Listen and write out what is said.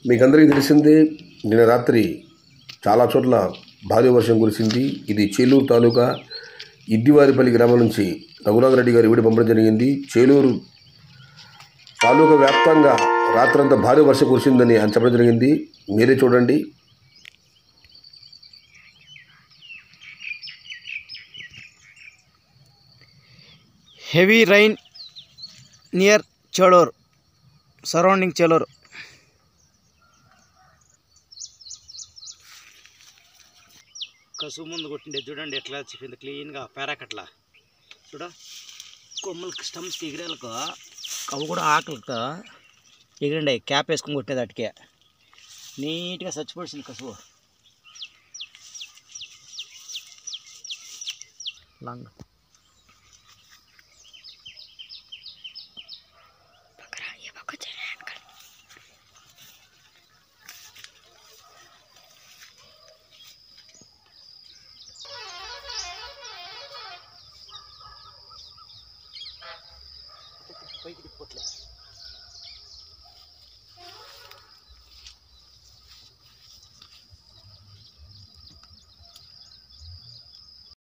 మీకందరికీ తెలిసిందే నిన్న రాత్రి చాలా చోట్ల భారీ వర్షం కురిసింది ఇది చేలూరు తాలూకా ఇద్దివారిపల్లి గ్రామం నుంచి రఘునాథ్ రెడ్డి గారు వీడియో పంపడం జరిగింది చేలూరు తాలూకా వ్యాప్తంగా రాత్రంతా భారీ వర్షం కురిసిందని ఆయన చెప్పడం జరిగింది మీరే చూడండి heavy rain near Cholor, surrounding Cholor. కసు ముందు కొట్టిండే చూడండి ఎట్లా చెప్పింది క్లీన్గా పేరాకట్లా చూడ కొమ్మలకి స్టమ్స్ ఎగిరేలకు అవి కూడా ఆకలితో ఎగిరండి క్యాప్ వేసుకొని కొట్టేది అటుకే నీట్గా చచ్చిపడిసింది కసువు లాంగ్ పైకి తిప్పట్లే